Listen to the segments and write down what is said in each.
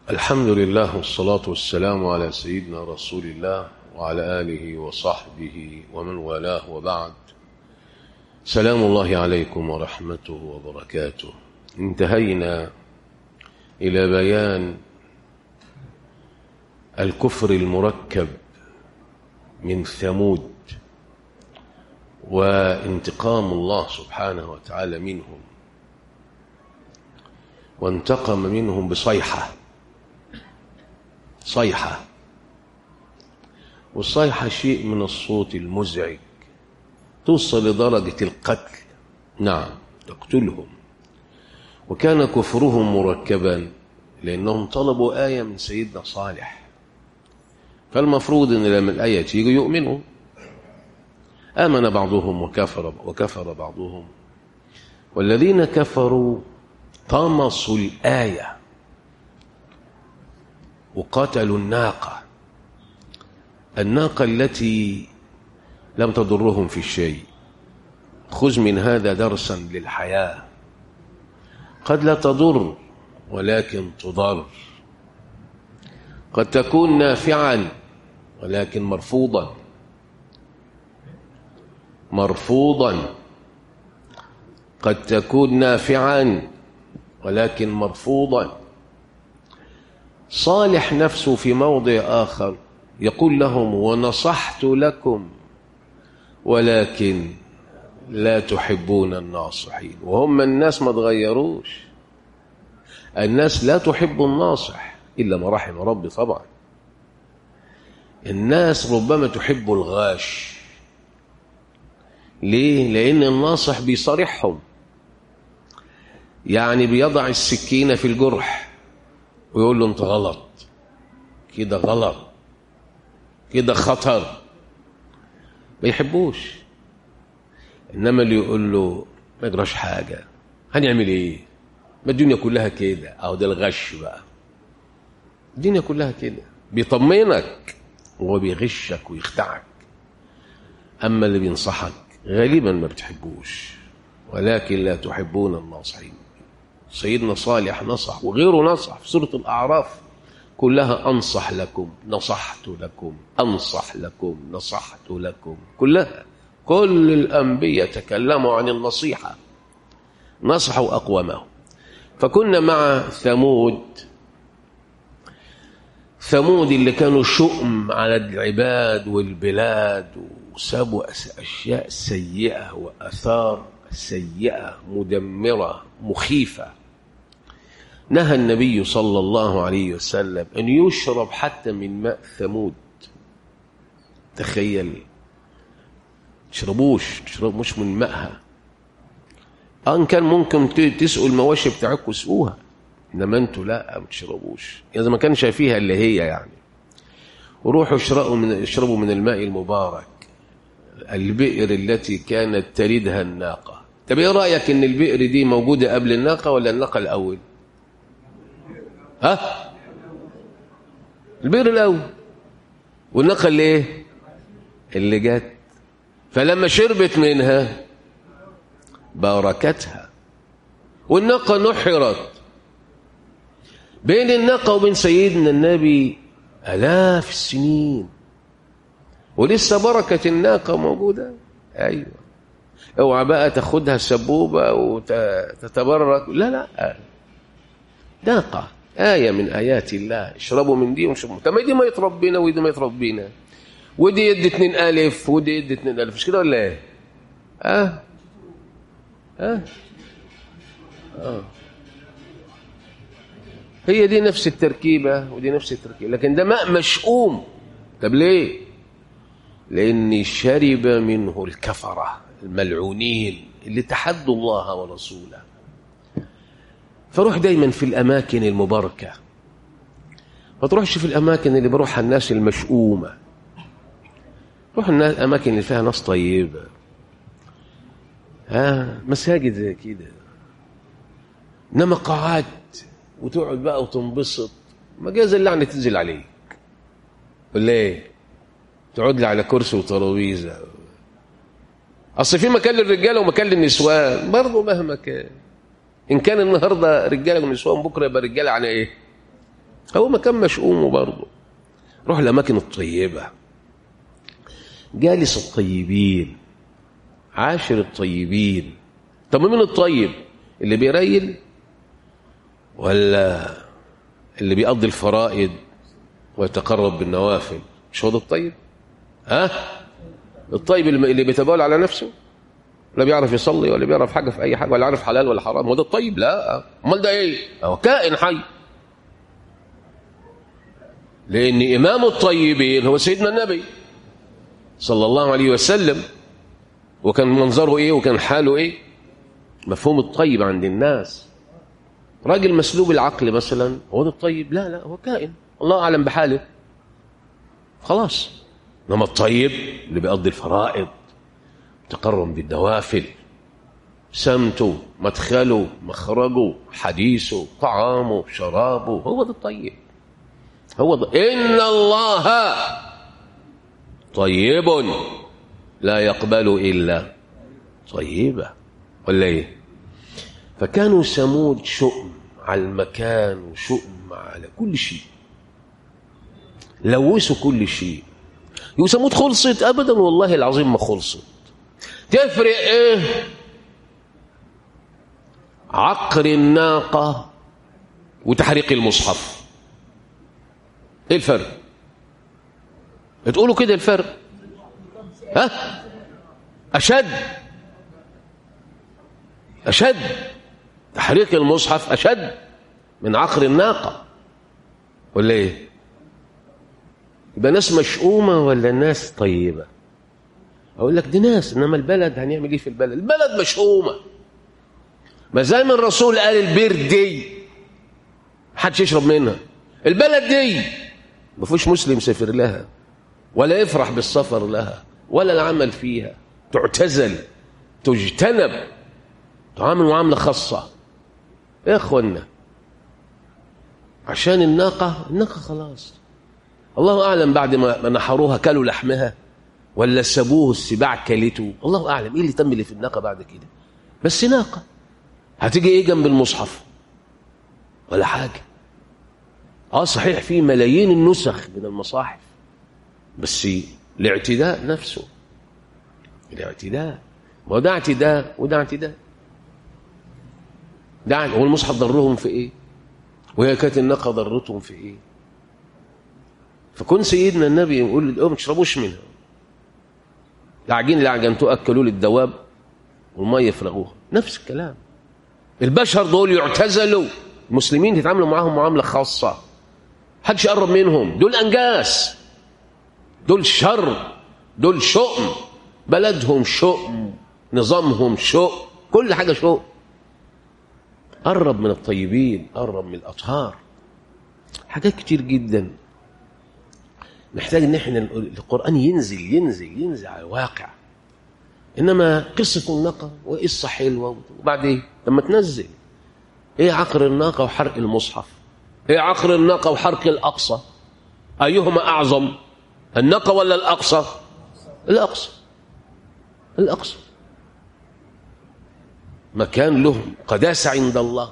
الحمد لله والصلاة والسلام على سيدنا رسول الله وعلى آله وصحبه ومن والاه وبعد سلام الله عليكم ورحمته وبركاته انتهينا إلى بيان الكفر المركب من ثمود وانتقام الله سبحانه وتعالى منهم وانتقم منهم بصيحة صيحة والصيحة شيء من الصوت المزعج توصل لدرجة القتل نعم تقتلهم وكان كفرهم مركبا لأنهم طلبوا آية من سيدنا صالح فالمفروض أن لما الآية تيجي يؤمنوا آمن بعضهم وكفر وكفر بعضهم والذين كفروا طمسوا الآية وقتلوا الناقة الناقة التي لم تضرهم في الشيء خذ من هذا درسا للحياة قد لا تضر ولكن تضر قد تكون نافعا ولكن مرفوضا مرفوضا قد تكون نافعا ولكن مرفوضا صالح نفسه في موضع آخر يقول لهم ونصحت لكم ولكن لا تحبون الناصحين وهم الناس ما تغيروش الناس لا تحب الناصح إلا ما رحم ربي طبعا الناس ربما تحب الغاش ليه؟ لأن الناصح بيصارحهم يعني بيضع السكينة في الجرح ويقول له انت غلط كده غلط كده خطر ما يحبوش انما اللي يقول له ما يجراش حاجه هنعمل ايه ما الدنيا كلها كده اهو ده الغش بقى الدنيا كلها كده بيطمنك وهو بيغشك ويخدعك اما اللي بينصحك غالبا ما بتحبوش ولكن لا تحبون الناصحين سيدنا صالح نصح وغيره نصح في سوره الاعراف كلها انصح لكم نصحت لكم انصح لكم نصحت لكم كلها كل الانبياء تكلموا عن النصيحه نصحوا اقوامهم فكنا مع ثمود ثمود اللي كانوا شؤم على العباد والبلاد وسابوا اشياء سيئه واثار سيئه مدمره مخيفه نهى النبي صلى الله عليه وسلم أن يشرب حتى من ماء ثمود تخيل تشربوش تشرب مش من ماءها أن كان ممكن تسقوا المواشي بتاعكم سقوها إنما أنتوا لا ما تشربوش إذا ما كانش فيها اللي هي يعني وروحوا اشربوا من اشربوا من الماء المبارك البئر التي كانت تردها الناقة طب ايه رأيك ان البئر دي موجودة قبل الناقة ولا الناقة الأول ها البئر الاول والناقه اللي ايه اللي جت فلما شربت منها باركتها والناقه نحرت بين الناقه وبين سيدنا النبي الاف السنين ولسه بركه الناقه موجوده ايوه اوعى بقى تاخدها سبوبه وتتبرك لا لا ناقه آية من آيات الله اشربوا من دي واشربوا طب ما دي ما يتربينا ودي ما يتربينا ودي يدي اتنين ألف ودي يدي اتنين ألف مش كده ولا ايه؟ اه اه اه هي دي نفس التركيبة ودي نفس التركيبة لكن ده ماء مشؤوم طب ليه؟ لأن شرب منه الكفرة الملعونين اللي تحدوا الله ورسوله فروح دايما في الأماكن المباركة ما تروحش في الأماكن اللي بروحها الناس المشؤومة روح الأماكن اللي فيها ناس طيبة ها مساجد زي كده إنما قاعات وتقعد بقى وتنبسط ما جاز اللعنة تنزل عليك ولا ايه تقعد لي على كرسي وترابيزه اصل في مكان للرجاله ومكان للنسوان برضه مهما كان ان كان النهارده رجاله ونسوان بكره يبقى رجاله عن ايه هو مكان مشؤوم برضه روح الأماكن الطيبة جالس الطيبين عاشر الطيبين طب مين الطيب اللي بيريل ولا اللي بيقضي الفرائض ويتقرب بالنوافل مش هو ده الطيب ها الطيب اللي بيتبول على نفسه لا بيعرف يصلي ولا بيعرف حاجه في اي حاجه ولا عارف حلال ولا حرام هو ده الطيب لا امال ده ايه هو كائن حي لان امام الطيبين هو سيدنا النبي صلى الله عليه وسلم وكان منظره ايه وكان حاله ايه مفهوم الطيب عند الناس راجل مسلوب العقل مثلا هو ده الطيب لا لا هو كائن الله اعلم بحاله خلاص انما الطيب اللي بيقضي الفرائض تقرب بالنوافل سمته مدخله مخرجه حديثه طعامه شرابه هو ده الطيب هو ده ان الله طيب لا يقبل الا طيبه ولا ايه فكانوا ثمود شؤم على المكان وشؤم على كل شيء لوثوا كل شيء وثمود خلصت ابدا والله العظيم ما خلصت تفرق ايه عقر الناقه وتحريق المصحف ايه الفرق تقولوا كده الفرق ها اشد اشد تحريق المصحف اشد من عقر الناقه ولا ايه يبقى ناس مشؤومه ولا ناس طيبه اقول لك دي ناس انما البلد هنعمل ايه في البلد البلد مشؤومه ما زي ما الرسول قال البير دي محدش يشرب منها البلد دي ما فيش مسلم سافر لها ولا يفرح بالسفر لها ولا العمل فيها تعتزل تجتنب تعامل معامله خاصه يا اخوانا عشان الناقه الناقه خلاص الله اعلم بعد ما نحروها كلوا لحمها ولا سابوه السباع كلته الله اعلم ايه اللي تم اللي في الناقه بعد كده بس ناقه هتيجي ايه جنب المصحف ولا حاجه اه صحيح في ملايين النسخ من المصاحف بس الاعتداء نفسه الاعتداء ما ده اعتداء وده اعتداء ده هو المصحف ضرهم في ايه وهي كانت الناقه ضرتهم في ايه فكون سيدنا النبي يقول للأم ما تشربوش منها العجين اللي عجنتوه اكلوه للدواب والميه يفرغوها نفس الكلام البشر دول يعتزلوا المسلمين يتعاملوا معاهم معامله خاصه حدش يقرب منهم دول انجاس دول شر دول شؤم بلدهم شؤم نظامهم شؤم كل حاجه شؤم قرب من الطيبين قرب من الاطهار حاجات كتير جدا محتاج ان احنا القران ينزل ينزل ينزل على الواقع انما قصه الناقه وقصه حلوه وبعدين لما تنزل ايه عقر الناقه وحرق المصحف ايه عقر الناقه وحرق الاقصى ايهما اعظم الناقه ولا الاقصى الاقصى الاقصى مكان له قداسه عند الله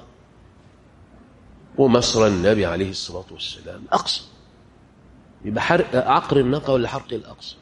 ومصر النبي عليه الصلاه والسلام اقصى يبقى حرق عقر الناقه ولا حرق الاقصى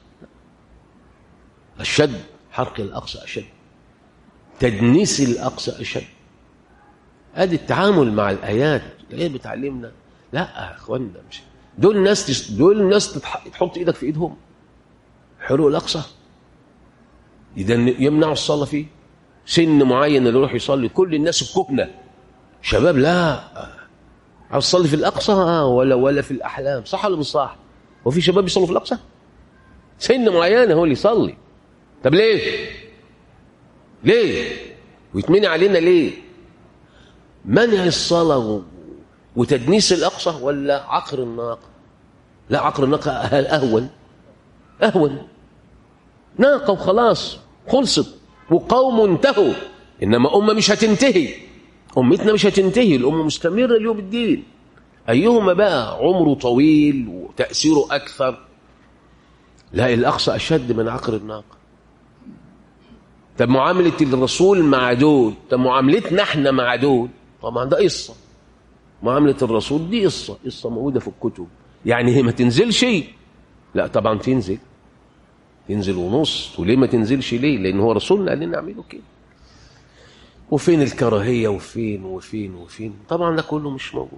اشد حرق الاقصى اشد تدنيس الاقصى اشد ادي التعامل مع الايات الايه بتعلمنا لا يا اخوانا مش دول ناس تس... دول ناس تتح... تحط ايدك في ايدهم حروق الاقصى اذا يمنعوا الصلاه فيه سن معين اللي يروح يصلي كل الناس الكهنه شباب لا عاوز تصلي في الاقصى آه ولا ولا في الاحلام صح ولا مش صح هو في شباب يصلوا في الاقصى سن معينه هو اللي يصلي طب ليه ليه ويتمنع علينا ليه منع الصلاه وتدنيس الاقصى ولا عقر الناقه لا عقر الناقه اهون اهون ناقه وخلاص خلصت وقوم انتهوا انما امه مش هتنتهي امتنا مش هتنتهي الامه مستمره اليوم الدين ايهما بقى عمره طويل وتاثيره اكثر لا الاقصى اشد من عقر الناقه طب معامله الرسول مع دول طب معاملتنا احنا مع دول طبعا ده قصه معاملة الرسول دي قصة قصة موجودة في الكتب يعني هي ما تنزلش لا طبعا تنزل تنزل ونص وليه ما تنزلش ليه لأن هو رسولنا قال لنا اعملوا كده وفين الكراهية وفين وفين وفين طبعا ده كله مش موجود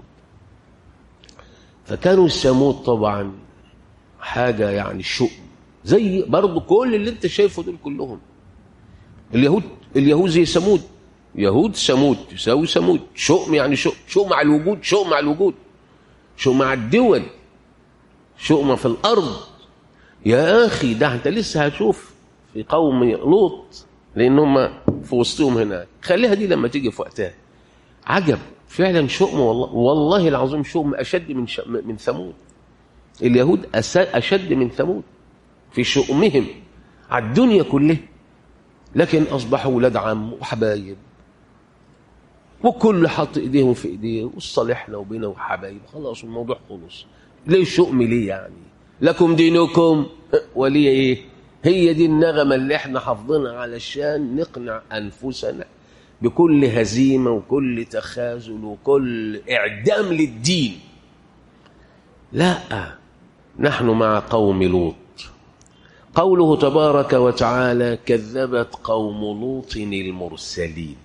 فكانوا الثمود طبعا حاجة يعني شؤم زي برضه كل اللي انت شايفه دول كلهم اليهود اليهود زي ثمود يهود ثمود يساوي ثمود شؤم يعني شؤم شؤم مع الوجود شؤم مع الوجود شؤم مع الدول شؤم في الارض يا اخي ده انت لسه هتشوف في قوم لوط لان هم في وسطهم هناك خليها دي لما تيجي في وقتها عجب فعلا شؤم والله والله العظيم شؤم اشد من ش... من ثمود اليهود أس... اشد من ثمود في شؤمهم على الدنيا كلها لكن اصبحوا ولاد عم وحبايب وكل حط ايديهم في ايديه وصالحنا وبينا وحبايب خلاص الموضوع خلص ليه الشؤم ليه يعني لكم دينكم ولي ايه هي دي النغمة اللي احنا حافظينها علشان نقنع أنفسنا بكل هزيمة وكل تخاذل وكل إعدام للدين لا نحن مع قوم لوط قوله تبارك وتعالى كذبت قوم لوط المرسلين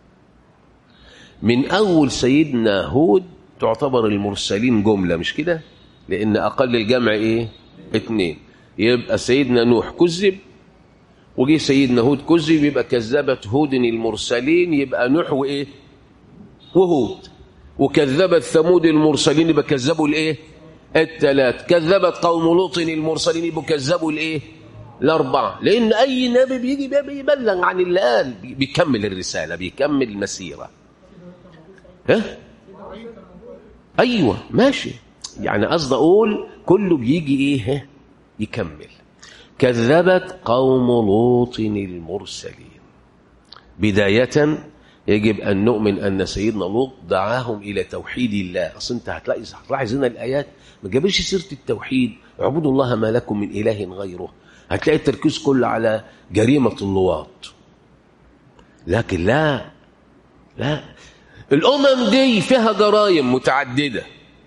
من أول سيدنا هود تعتبر المرسلين جملة مش كده لأن أقل الجمع إيه اتنين يبقى سيدنا نوح كذب وجي سيدنا هود كذب يبقى كذبت هود المرسلين يبقى نوح وايه وهود وكذبت ثمود المرسلين يبقى كذبوا الايه الثلاث كذبت قوم لوط المرسلين يبقى كذبوا الايه الاربعه لان اي نبي بيجي بيبلغ عن اللي قال بيكمل الرساله بيكمل المسيره ها ايوه ماشي يعني قصدي اقول كله بيجي ايه يكمل كذبت قوم لوط المرسلين بداية يجب أن نؤمن أن سيدنا لوط دعاهم إلى توحيد الله أصل أنت هتلاقي هتلاحظ هنا الآيات ما جابش سيرة التوحيد اعبدوا الله ما لكم من إله غيره هتلاقي التركيز كله على جريمة اللواط لكن لا لا الأمم دي فيها جرائم متعددة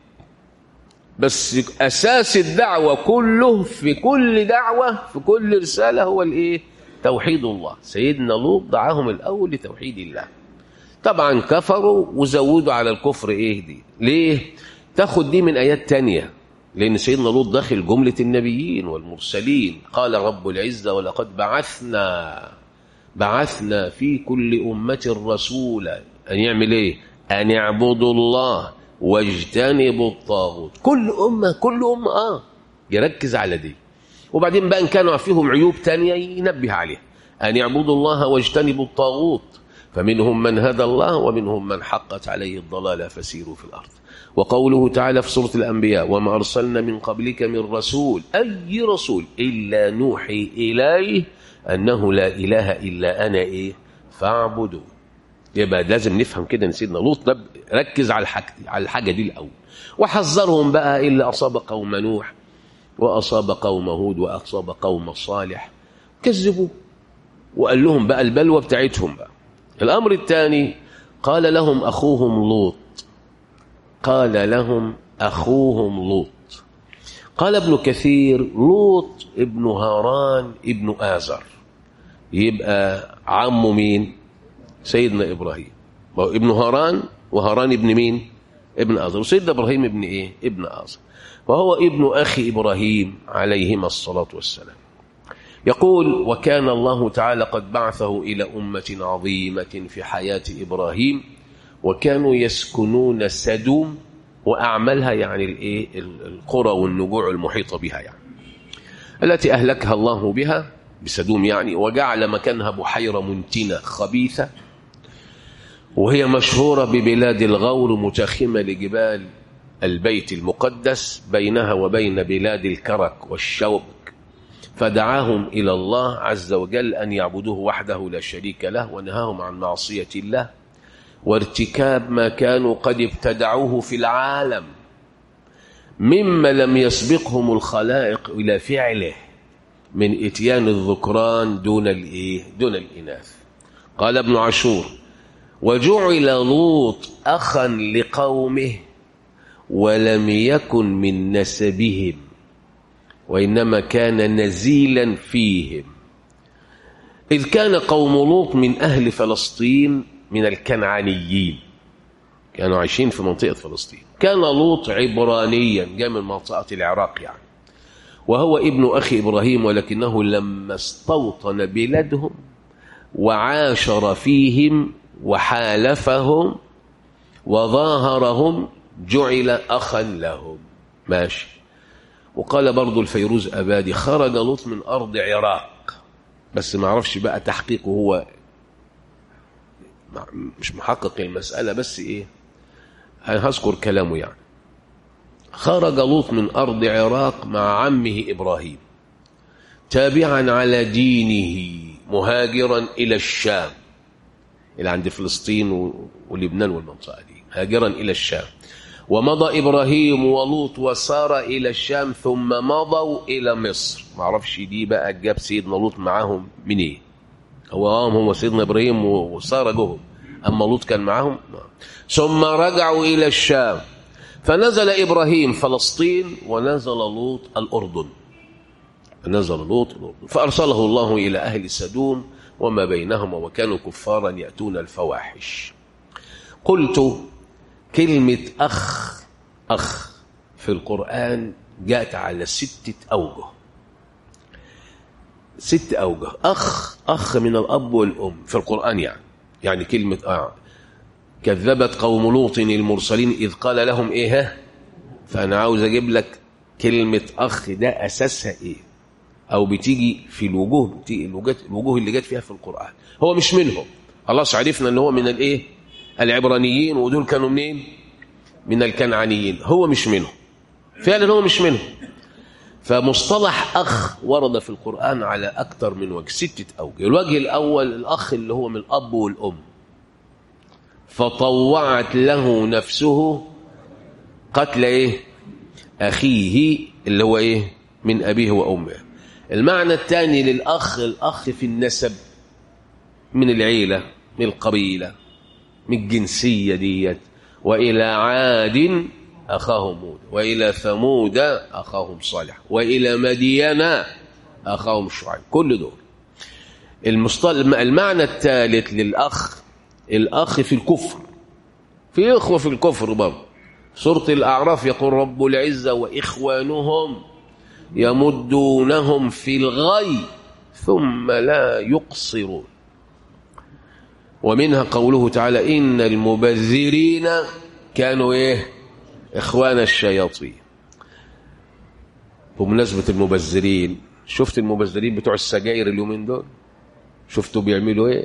بس أساس الدعوة كله في كل دعوة في كل رسالة هو الإيه؟ توحيد الله سيدنا لوط دعاهم الأول لتوحيد الله طبعا كفروا وزودوا على الكفر إيه دي ليه؟ تاخد دي من آيات تانية لأن سيدنا لوط داخل جملة النبيين والمرسلين قال رب العزة ولقد بعثنا بعثنا في كل أمة رسولا أن يعمل إيه؟ أن يعبدوا الله واجتنبوا الطاغوت كل أمة كل أمة آه يركز على دي وبعدين بقى إن كانوا فيهم عيوب تانية ينبه عليها أن يعبدوا الله واجتنبوا الطاغوت فمنهم من هدى الله ومنهم من حقت عليه الضلالة فسيروا في الأرض وقوله تعالى في سورة الأنبياء وما أرسلنا من قبلك من رسول أي رسول إلا نوحي إليه أنه لا إله إلا أنا إيه فاعبدوا يبقى لازم نفهم كده ان سيدنا لوط ركز على الحاجة على الحاجه دي الاول وحذرهم بقى اللي اصاب قوم نوح واصاب قوم هود واصاب قوم صالح كذبوا وقال لهم بقى البلوى بتاعتهم بقى الامر الثاني قال لهم اخوهم لوط قال لهم اخوهم لوط قال ابن كثير لوط ابن هاران ابن آزر يبقى عمه مين سيدنا إبراهيم ابن هاران وهاران ابن مين ابن آزر وسيدنا إبراهيم ابن إيه ابن آزر وهو ابن أخي إبراهيم عليهما الصلاة والسلام يقول وكان الله تعالى قد بعثه إلى أمة عظيمة في حياة إبراهيم وكانوا يسكنون سدوم وأعملها يعني الإيه القرى والنجوع المحيطة بها يعني التي أهلكها الله بها بسدوم يعني وجعل مكانها بحيرة منتنة خبيثة وهي مشهورة ببلاد الغور متخمة لجبال البيت المقدس بينها وبين بلاد الكرك والشوك فدعاهم إلى الله عز وجل أن يعبدوه وحده لا شريك له ونهاهم عن معصية الله وارتكاب ما كانوا قد ابتدعوه في العالم مما لم يسبقهم الخلائق إلى فعله من إتيان الذكران دون الإيه دون الإناث قال ابن عاشور وجعل لوط أخا لقومه ولم يكن من نسبهم وإنما كان نزيلا فيهم إذ كان قوم لوط من أهل فلسطين من الكنعانيين كانوا عايشين في منطقة فلسطين كان لوط عبرانيا جاء من منطقة العراق يعني وهو ابن أخي إبراهيم ولكنه لما استوطن بلادهم وعاشر فيهم وحالفهم وظاهرهم جعل أخا لهم ماشي وقال برضو الفيروز أبادي خرج لوط من أرض عراق بس ما عرفش بقى تحقيقه هو مش محقق المسألة بس إيه هذكر كلامه يعني خرج لوط من أرض عراق مع عمه إبراهيم تابعا على دينه مهاجرا إلى الشام إلى عند فلسطين ولبنان والمنطقة دي هاجرا إلى الشام ومضى إبراهيم ولوط وسار إلى الشام ثم مضوا إلى مصر ما اعرفش دي بقى جاب سيدنا لوط معاهم منين إيه؟ هو آه هو سيدنا إبراهيم وسارة جهم أما لوط كان معاهم ثم رجعوا إلى الشام فنزل إبراهيم فلسطين ونزل لوط الأردن نزل لوط الأردن فأرسله الله إلى أهل سدوم وما بينهما وكانوا كفارا يأتون الفواحش قلت كلمة أخ أخ في القرآن جاءت على ستة أوجه ست أوجه أخ أخ من الأب والأم في القرآن يعني يعني كلمة آه كذبت قوم لوط المرسلين إذ قال لهم إيه ها فأنا عاوز أجيب لك كلمة أخ ده أساسها إيه أو بتيجي في الوجوه بتيجي الوجوه, الوجوه اللي جت فيها في القرآن هو مش منهم خلاص عرفنا أن هو من الإيه العبرانيين ودول كانوا منين من الكنعانيين هو مش منهم فعلا هو مش منهم فمصطلح أخ ورد في القرآن على أكثر من وجه ستة أوجه الوجه الأول الأخ اللي هو من الأب والأم فطوعت له نفسه قتل إيه أخيه اللي هو إيه من أبيه وأمه المعنى الثاني للأخ الأخ في النسب من العيلة من القبيلة من الجنسية ديت وإلى عاد أخاهم هود وإلى ثمود أخاهم صالح وإلى مدين أخاهم شعيب كل دول المصطلح المعنى الثالث للأخ الأخ في الكفر في إخوة في الكفر برضه سورة الأعراف يقول رب العزة وإخوانهم يمدونهم في الغي ثم لا يقصرون ومنها قوله تعالى إن المبذرين كانوا إيه إخوان الشياطين بمناسبة المبذرين شفت المبذرين بتوع السجاير اليومين دول شفتوا بيعملوا ايه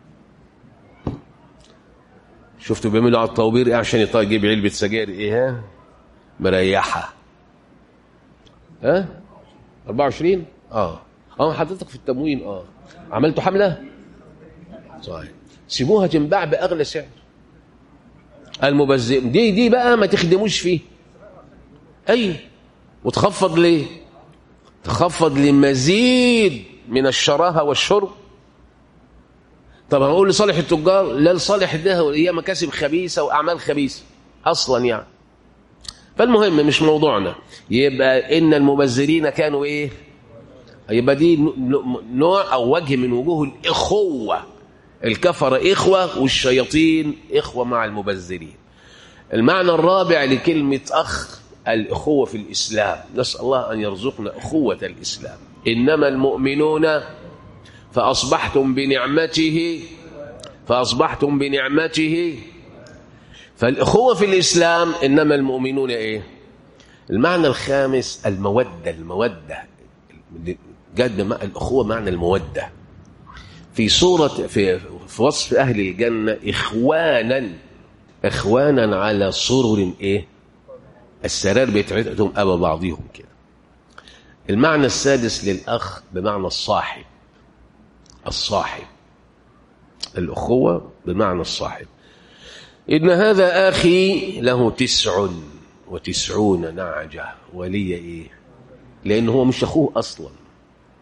شفتوا بيعملوا على الطوابير ايه عشان يجيب علبة سجاير ايه ها مريحة ها 24 اه اه حضرتك في التموين اه عملتوا حملة صحيح سيبوها تنباع باغلى سعر المبذر دي دي بقى ما تخدموش فيه اي وتخفض ليه تخفض لمزيد من الشراهه والشرب طب هنقول لصالح التجار لا لصالح ده هي مكاسب خبيثه واعمال خبيثه اصلا يعني فالمهم مش موضوعنا يبقى ان المبذرين كانوا ايه يبقى دي نوع او وجه من وجوه الاخوه الكفر إخوة والشياطين إخوة مع المبذرين المعنى الرابع لكلمة أخ الأخوة في الإسلام نسأل الله أن يرزقنا أخوة الإسلام إنما المؤمنون فأصبحتم بنعمته فأصبحتم بنعمته فالأخوة في الإسلام إنما المؤمنون إيه المعنى الخامس المودة المودة جد الأخوة معنى المودة في صورة في, في وصف أهل الجنة إخوانا إخوانا على سرر إيه السرار بتاعتهم أبا بعضهم كده المعنى السادس للأخ بمعنى الصاحب الصاحب الأخوة بمعنى الصاحب إن هذا أخي له تسع وتسعون نعجة ولي إيه لأن هو مش أخوه أصلا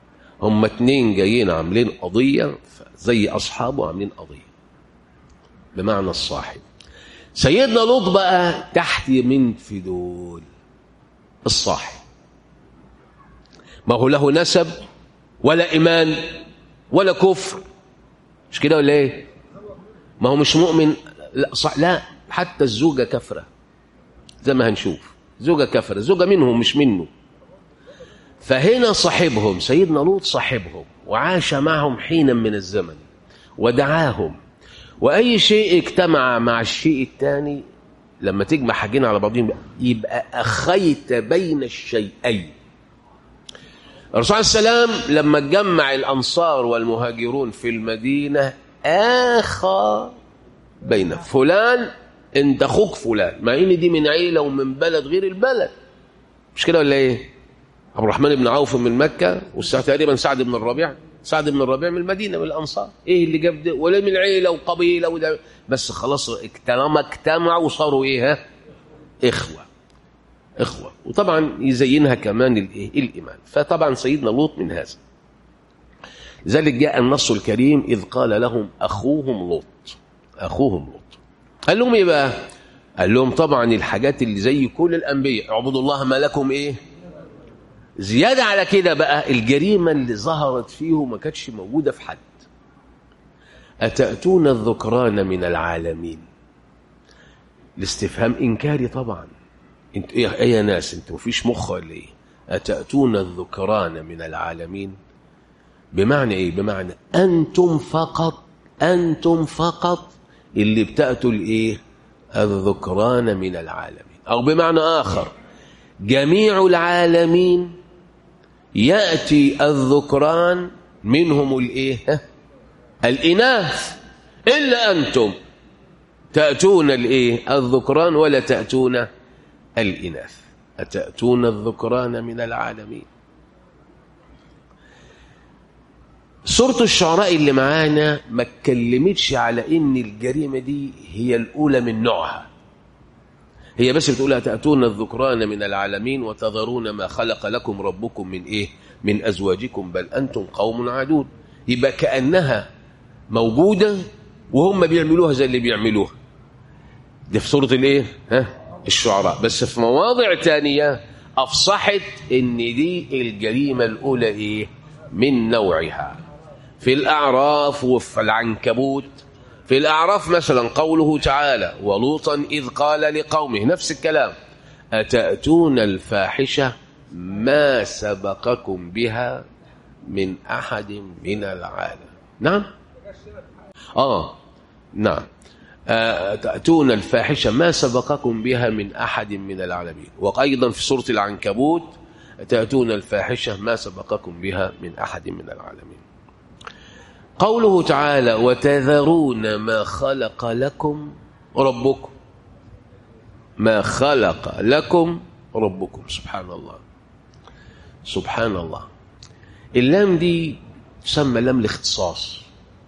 هم اتنين جايين عاملين قضية زي أصحابه عاملين قضية بمعنى الصاحب سيدنا لوط بقى تحت من في دول الصاحب ما هو له نسب ولا إيمان ولا كفر مش كده ولا ايه ما هو مش مؤمن لا صح لا حتى الزوجة كفرة زي ما هنشوف زوجة كفرة زوجة منهم مش منه فهنا صاحبهم سيدنا لوط صاحبهم وعاش معهم حينا من الزمن ودعاهم وأي شيء اجتمع مع الشيء الثاني لما تجمع حاجين على بعضهم يبقى أخيت بين الشيئين الرسول عليه السلام لما جمع الأنصار والمهاجرون في المدينة آخى بين فلان انت اخوك فلان مع ان دي من عيلة ومن بلد غير البلد مش كده ولا ايه عبد الرحمن بن عوف من مكة والساعة تقريبا سعد بن الربيع سعد بن الربيع من المدينة من الأنصار ايه اللي جاب ده ولا من عيلة وقبيلة وده بس خلاص طالما اجتمعوا وصاروا ايه ها اخوة اخوة وطبعا يزينها كمان الايه الايمان فطبعا سيدنا لوط من هذا لذلك جاء النص الكريم إذ قال لهم أخوهم لوط أخوهم لوط قال لهم إيه بقى قال لهم طبعا الحاجات اللي زي كل الأنبياء اعبدوا الله ما لكم إيه زيادة على كده بقى الجريمة اللي ظهرت فيه ما كانتش موجودة في حد أتأتون الذكران من العالمين الاستفهام إنكاري طبعا انت ايه ايه يا ناس انتوا مفيش مخ ولا ايه أتأتون الذكران من العالمين بمعنى ايه بمعنى انتم فقط انتم فقط اللي بتأتوا الايه الذكران من العالمين او بمعنى اخر جميع العالمين يأتي الذكران منهم الايه الاناث الا انتم تأتون الايه الذكران ولا تأتون الاناث أتأتون الذكران من العالمين سورة الشعراء اللي معانا ما اتكلمتش على ان الجريمة دي هي الأولى من نوعها هي بس بتقول أتأتون الذكران من العالمين وتذرون ما خلق لكم ربكم من إيه من أزواجكم بل أنتم قوم عادون يبقى كأنها موجودة وهم بيعملوها زي اللي بيعملوها دي في سورة الإيه ها الشعراء بس في مواضع تانية أفصحت إن دي الجريمة الأولى إيه من نوعها في الأعراف وفي العنكبوت في الأعراف مثلا قوله تعالى ولوطا إذ قال لقومه نفس الكلام أتأتون الفاحشة ما سبقكم بها من أحد من العالم نعم آه نعم تأتون الفاحشة ما سبقكم بها من أحد من العالمين وأيضا في سورة العنكبوت تأتون الفاحشة ما سبقكم بها من أحد من العالمين قوله تعالى وتذرون ما خلق لكم ربكم ما خلق لكم ربكم سبحان الله سبحان الله اللام دي تسمى لام الاختصاص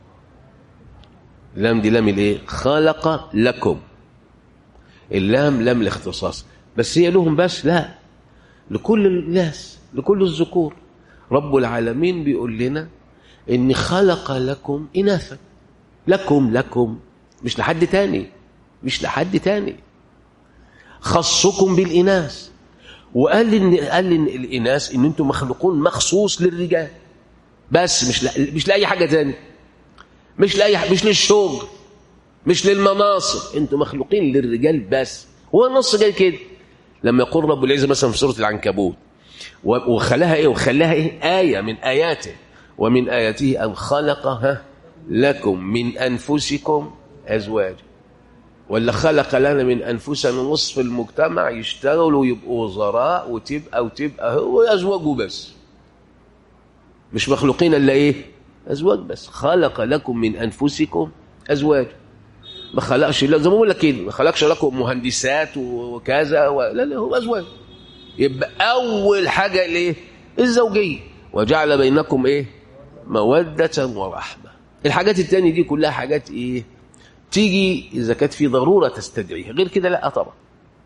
اللام دي لام الايه خلق لكم اللام لام الاختصاص بس هي لهم بس لا لكل الناس لكل الذكور رب العالمين بيقول لنا ان خلق لكم اناثا لكم لكم مش لحد تاني مش لحد تاني خصكم بالاناث وقال ان قال ان الاناث ان انتم مخلوقون مخصوص للرجال بس مش لا مش لاي حاجه تاني مش لاي مش للشغل مش للمناصب انتم مخلوقين للرجال بس هو النص جاي كده لما يقول رب العزه مثلا في سوره العنكبوت وخلاها ايه وخلاها ايه ايه من اياته ومن اياته ان خلقها لكم من انفسكم ازواجا ولا خلق لنا من انفسنا نصف المجتمع يشتغلوا ويبقوا وزراء وتبقى وتبقى هو ازواجه بس مش مخلوقين الا ايه ازواج بس خلق لكم من انفسكم ازواج ما خلقش لا زي ما بقول لك كده ما خلقش لكم مهندسات وكذا و... لا لا هو ازواج يبقى اول حاجه الايه الزوجيه وجعل بينكم ايه موده ورحمه الحاجات التانية دي كلها حاجات ايه تيجي اذا كانت في ضروره تستدعيها غير كده لا طبعا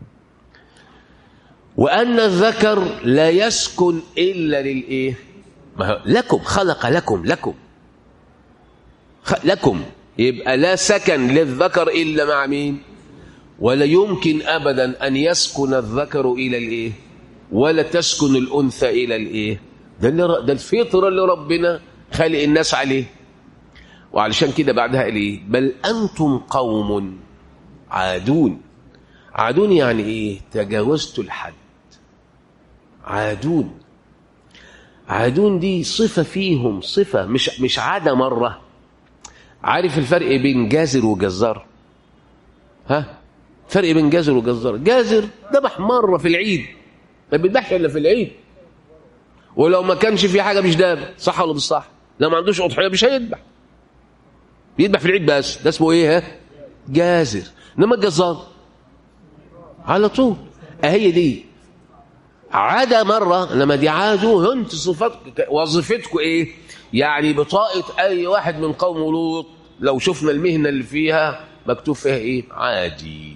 وان الذكر لا يسكن الا للايه ما هو لكم خلق لكم لكم لكم يبقى لا سكن للذكر إلا مع مين ولا يمكن أبدا أن يسكن الذكر إلى الإيه ولا تسكن الأنثى إلى الإيه ده, اللي ده الفطرة اللي ربنا خالق الناس عليه وعلشان كده بعدها قال ايه بل انتم قوم عادون عادون يعني ايه تجاوزتوا الحد عادون عادون دي صفة فيهم صفة مش مش عادة مرة عارف الفرق بين جازر وجزار ها فرق بين جازر وجزار جازر ذبح مرة في العيد ما بيذبحش الا في العيد ولو ما كانش في حاجة مش داب صح ولا مش صح لو ما عندوش أضحية مش هيذبح بيذبح في العيد بس ده اسمه ايه ها جازر انما الجزار على طول اهي دي عادة مرة لما دي عادوا انت صفاتك وظيفتكم ايه يعني بطاقة اي واحد من قوم لوط لو شفنا المهنة اللي فيها مكتوب فيها ايه عادي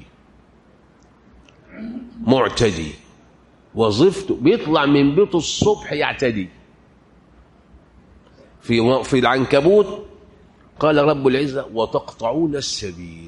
معتدي وظيفته بيطلع من بيته الصبح يعتدي في في العنكبوت قال رب العزة وتقطعون السبيل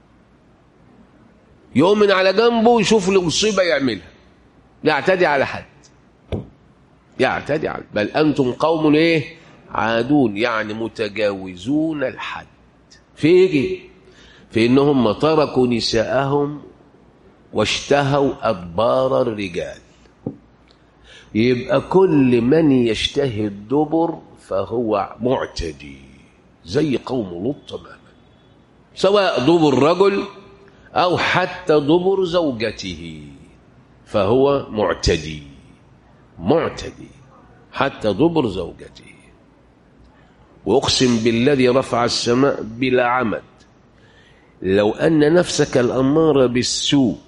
يقوم من على جنبه يشوف له مصيبة يعملها يعتدي على حد يعتدي على بل أنتم قوم إيه عادون يعني متجاوزون الحد في إيه في إنهم تركوا نساءهم واشتهوا أدبار الرجال يبقى كل من يشتهي الدبر فهو معتدي زي قوم لوط تماما سواء دبر رجل أو حتى دبر زوجته فهو معتدي معتدي حتى دبر زوجته وأقسم بالذي رفع السماء بلا عمد لو أن نفسك الأمارة بالسوء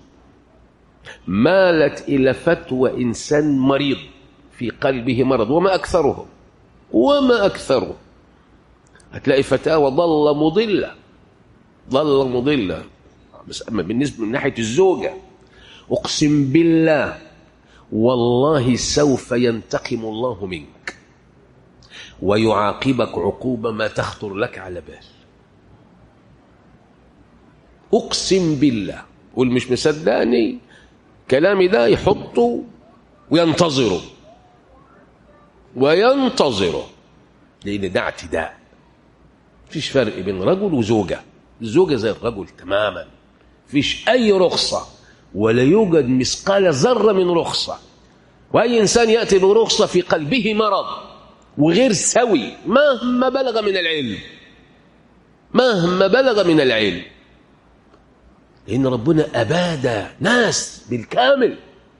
مالت إلى فتوى إنسان مريض في قلبه مرض وما أكثرهم وما أكثرهم هتلاقي فتاوى ضل مضلة ضل مضلة بس أما بالنسبة من ناحية الزوجة أقسم بالله والله سوف ينتقم الله منك ويعاقبك عقوبة ما تخطر لك على بال أقسم بالله واللي مش مصدقني كلامي ده يحطه وينتظره وينتظره لأن ده اعتداء مفيش فرق بين رجل وزوجة الزوجة زي الرجل تماما مفيش أي رخصة ولا يوجد مثقال ذرة من رخصة وأي إنسان يأتي برخصة في قلبه مرض وغير سوي مهما بلغ من العلم مهما بلغ من العلم لأن ربنا أباد ناس بالكامل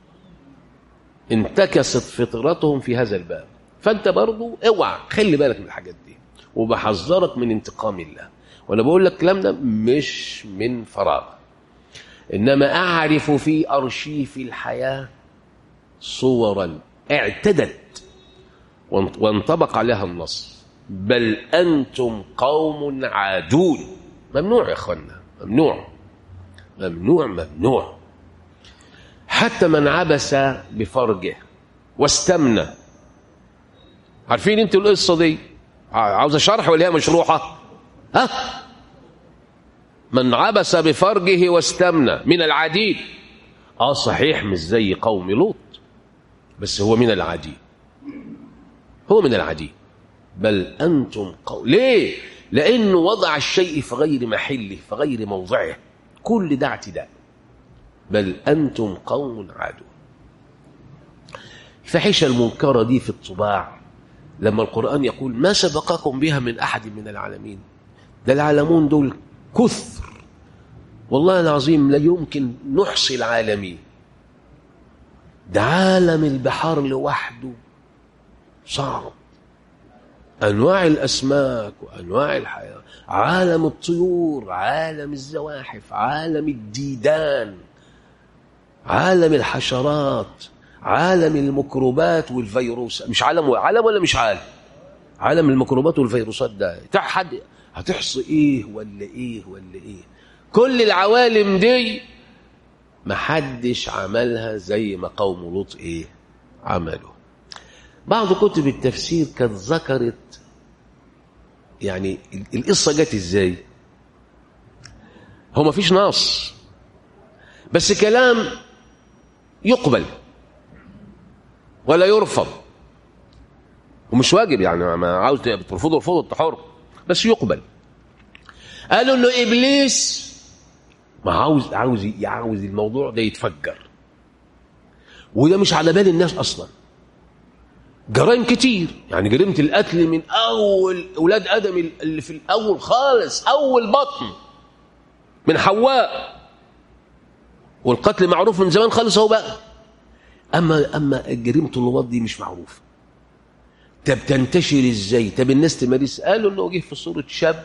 انتكست فطرتهم في هذا الباب فأنت برضو اوعى خلي بالك من الحاجات دي وبحذرك من انتقام الله وأنا بقول لك الكلام ده مش من فراغ إنما أعرف في أرشيف الحياة صورا اعتدت وانطبق عليها النص بل أنتم قوم عادون ممنوع يا أخوانا ممنوع ممنوع ممنوع حتى من عبس بفرجه واستمنى عارفين انتوا القصة دي عاوزة شرح ولا هي مشروحة ها من عبس بفرجه واستمنى من العديد اه صحيح مش زي قوم لوط بس هو من العديد هو من العديد بل أنتم قوم ليه لأنه وضع الشيء في غير محله في غير موضعه كل ده اعتداء بل أنتم قوم عادون الفاحشة المنكرة دي في الطباع لما القرآن يقول ما سبقكم بها من أحد من العالمين ده العالمون دول كثر والله العظيم لا يمكن نحصي العالمين ده عالم البحار لوحده صعب أنواع الأسماك وأنواع الحياة عالم الطيور عالم الزواحف عالم الديدان عالم الحشرات عالم الميكروبات والفيروسات مش عالم عالم ولا مش عالم عالم الميكروبات والفيروسات ده حد هتحصي ايه ولا ايه ولا ايه كل العوالم دي محدش عملها زي ما قوم لوط ايه عملوا بعض كتب التفسير كانت ذكرت يعني القصة جت ازاي هو ما فيش نص بس كلام يقبل ولا يرفض ومش واجب يعني ما عاوز ترفضه ارفضه انت حر بس يقبل قالوا انه ابليس ما عاوز عاوز عاوز الموضوع ده يتفجر وده مش على بال الناس اصلا جرائم كتير يعني جريمه القتل من اول اولاد ادم اللي في الاول خالص اول بطن من حواء والقتل معروف من زمان خالص اهو بقى اما اما جريمه اللواط دي مش معروفه طب تنتشر ازاي طب الناس تمارس قالوا انه جه في صوره شاب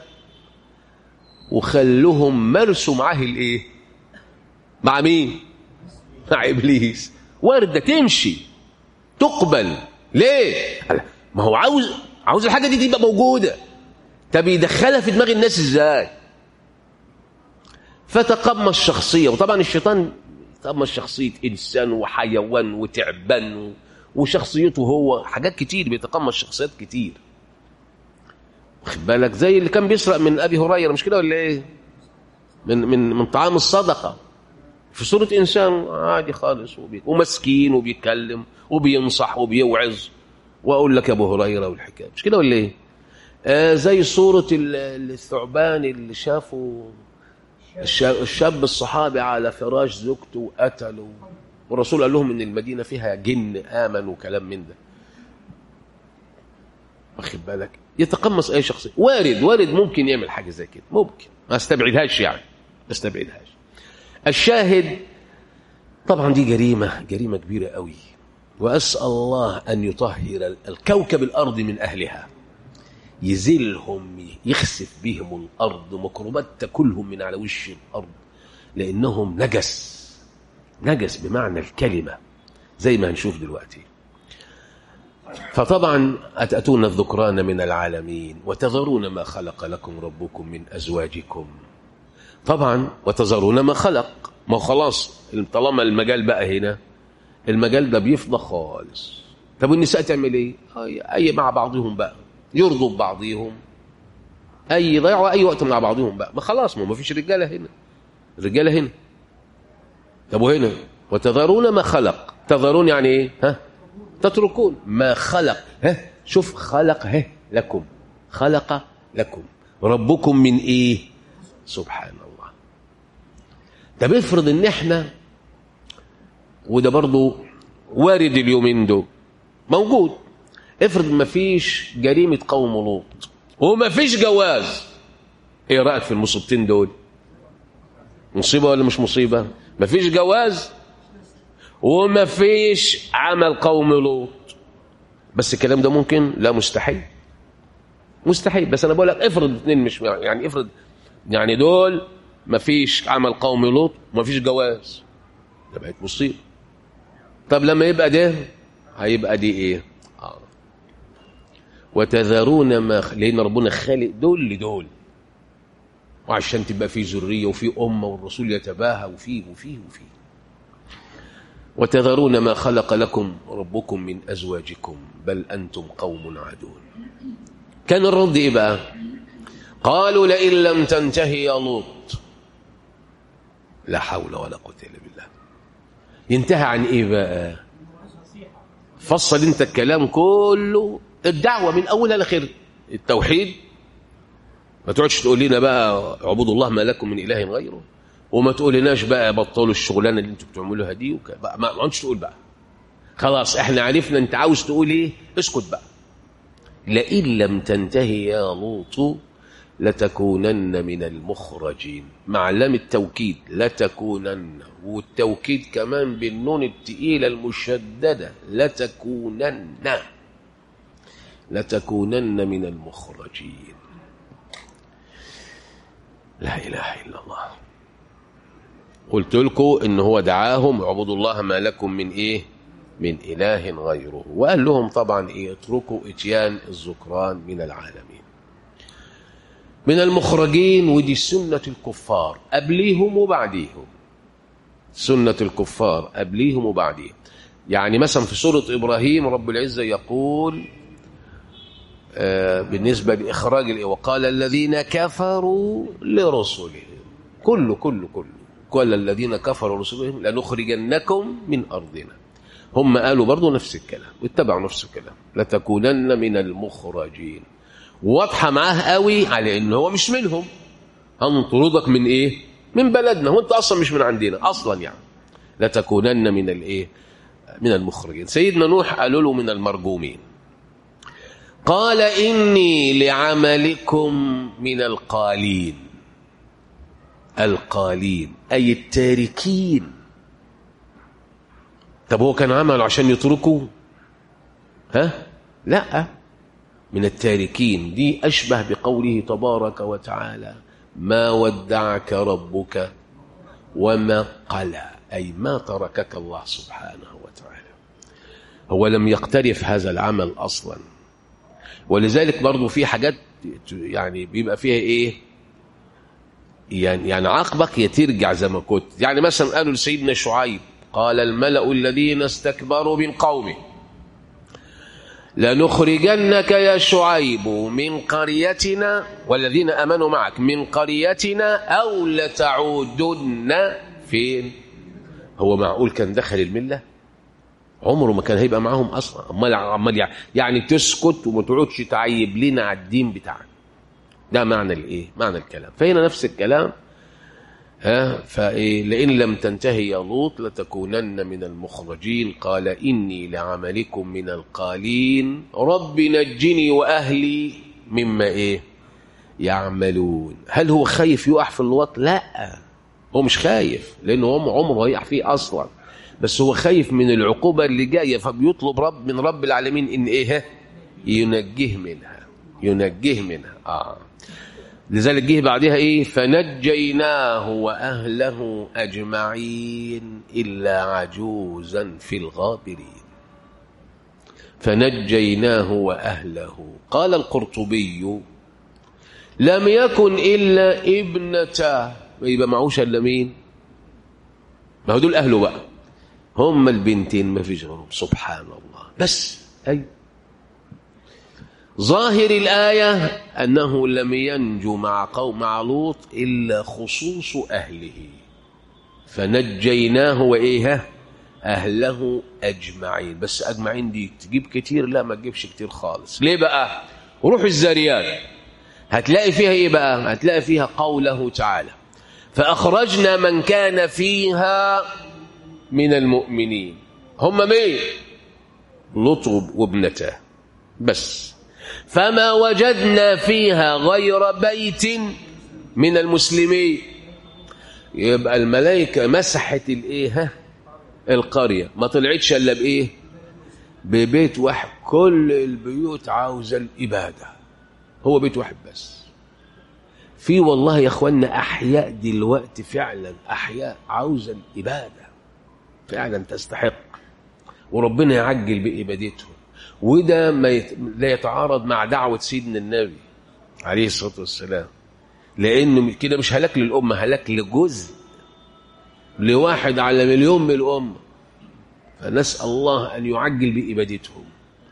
وخلوهم مارسوا معاه الايه مع مين مع ابليس وارده تمشي تقبل ليه ما هو عاوز عاوز الحاجه دي تبقى موجوده طب يدخلها في دماغ الناس ازاي فتقمص شخصيه وطبعا الشيطان تقمص شخصيه انسان وحيوان وتعبان وشخصيته هو حاجات كتير بيتقمص شخصيات كتير واخد بالك زي اللي كان بيسرق من ابي هريره مش كده ولا ايه من من من طعام الصدقه في صوره انسان عادي خالص وبي... ومسكين وبيتكلم وبينصح وبيوعظ واقول لك يا ابو هريره والحكايه مش كده ولا ايه آه زي صوره الثعبان اللي شافه الشاب الصحابي على فراش زوجته وقتله والرسول قال لهم ان المدينه فيها جن امن وكلام من ده واخد بالك يتقمص اي شخصيه وارد وارد ممكن يعمل حاجه زي كده ممكن ما استبعدهاش يعني ما استبعدهاش الشاهد طبعا دي جريمه جريمه كبيره قوي واسال الله ان يطهر الكوكب الارض من اهلها يزيلهم يخسف بهم الارض ميكروبات تاكلهم من على وش الارض لانهم نجس نجس بمعنى الكلمه زي ما هنشوف دلوقتي فطبعا أتأتون الذكران من العالمين وتذرون ما خلق لكم ربكم من أزواجكم طبعا وتذرون ما خلق ما خلاص طالما المجال بقى هنا المجال ده بيفضى خالص طب والنساء تعمل ايه اي مع بعضهم بقى يرضوا ببعضهم اي يضيعوا اي وقت مع بعضهم بقى ما خلاص ما فيش رجاله هنا الرجاله هنا طب وهنا وتذرون ما خلق تذرون يعني ايه ها تتركون ما خلق ها شوف خلق ها لكم خلق لكم ربكم من ايه سبحان الله طب افرض ان احنا وده برضو وارد اليومين دول موجود افرض ما فيش جريمة قوم لوط وما فيش جواز ايه رأيك في المصيبتين دول مصيبة ولا مش مصيبة ما فيش جواز وما فيش عمل قوم لوط بس الكلام ده ممكن لا مستحيل مستحيل بس انا بقول لك افرض اثنين مش يعني افرض يعني دول ما فيش عمل قوم لوط وما فيش جواز ده بقت مصيبه طب لما يبقى ده هيبقى دي ايه آه. وتذرون ما خ... لان ربنا خالق دول لدول وعشان تبقى في ذريه وفي امه والرسول يتباهى وفيه وفيه وفيه وتذرون ما خلق لكم ربكم من أزواجكم بل أنتم قوم عادون كان الرد إيه بقى قالوا لئن لم تنتهي يا لوط لا حول ولا قوة إلا بالله ينتهى عن إيه بقى فصل انت الكلام كله الدعوة من أولها لآخرها التوحيد ما تقعدش تقول لنا بقى اعبدوا الله ما لكم من إله غيره وما تقولناش بقى بطلوا الشغلانه اللي انتوا بتعملوها دي وك... بقى ما عادش تقول بقى خلاص احنا عرفنا انت عاوز تقول ايه اسكت بقى لئن لم تنتهي يا لوط لتكونن من المخرجين مع لام التوكيد لتكونن والتوكيد كمان بالنون التقيله المشدده لتكونن لتكونن من المخرجين لا اله الا الله قلت لكم ان هو دعاهم اعبدوا الله ما لكم من ايه من اله غيره وقال لهم طبعا ايه اتركوا اتيان الذكران من العالمين من المخرجين ودي سنة الكفار قبليهم وبعديهم سنة الكفار قبليهم وبعديهم يعني مثلا في سورة إبراهيم رب العزة يقول آه بالنسبة لإخراج وقال الذين كفروا لرسلهم كله كله كله قال الذين كفروا رسلهم لنخرجنكم من أرضنا هم قالوا برضو نفس الكلام واتبعوا نفس الكلام لتكونن من المخرجين واضحة معاه قوي على ان هو مش منهم هنطردك من ايه من بلدنا وانت اصلا مش من عندنا اصلا يعني لتكونن من الايه من المخرجين سيدنا نوح قالوا له من المرجومين قال اني لعملكم من القالين القالين اي التاركين طب هو كان عمله عشان يتركوا ها لا من التاركين دي أشبه بقوله تبارك وتعالى ما ودعك ربك وما قلى أي ما تركك الله سبحانه وتعالى هو لم يقترف هذا العمل أصلا ولذلك برضو في حاجات يعني بيبقى فيها إيه يعني, يعني عاقبك يترجع زي ما كنت يعني مثلا قالوا لسيدنا شعيب قال الملأ الذين استكبروا من قومه لنخرجنك يا شعيب من قريتنا والذين امنوا معك من قريتنا او لتعودن فين هو معقول كان دخل المله عمره ما كان هيبقى معاهم اصلا امال امال يعني تسكت وما تقعدش تعيب لنا على الدين بتاعنا ده معنى الايه معنى الكلام فهنا نفس الكلام ها فإيه لئن لم تنتهي يا لوط لتكونن من المخرجين قال إني لعملكم من القالين رب نجني وأهلي مما إيه يعملون هل هو خايف يقع في اللوط لا هو مش خايف لأنه هو عمره هيقع فيه أصلا بس هو خايف من العقوبة اللي جاية فبيطلب رب من رب العالمين إن إيه ينجيه منها ينجيه منها آه لذلك جه بعدها ايه فنجيناه واهله اجمعين الا عجوزا في الغابرين فنجيناه واهله قال القرطبي لم يكن الا ابنته يبقى معوش الا مين ما هو دول اهله بقى هم البنتين ما فيش غيرهم سبحان الله بس اي ظاهر الآية أنه لم ينجو مع قوم مع لوط إلا خصوص أهله فنجيناه وإيه أهله أجمعين بس أجمعين دي تجيب كتير لا ما تجيبش كتير خالص ليه بقى روح الزاريات هتلاقي فيها إيه بقى هتلاقي فيها قوله تعالى فأخرجنا من كان فيها من المؤمنين هم مين لوط وابنته بس فما وجدنا فيها غير بيت من المسلمين يبقى الملائكة مسحت الايه القرية ما طلعتش الا بايه ببيت واحد كل البيوت عاوزة الإبادة هو بيت واحد بس في والله يا اخوانا احياء دلوقتي فعلا احياء عاوزة الإبادة فعلا تستحق وربنا يعجل بإبادتهم وده ما يت... لا يتعارض مع دعوة سيدنا النبي عليه الصلاة والسلام لأنه كده مش هلاك للأمة هلاك لجزء لواحد على مليون من الأمة فنسأل الله أن يعجل بإبادتهم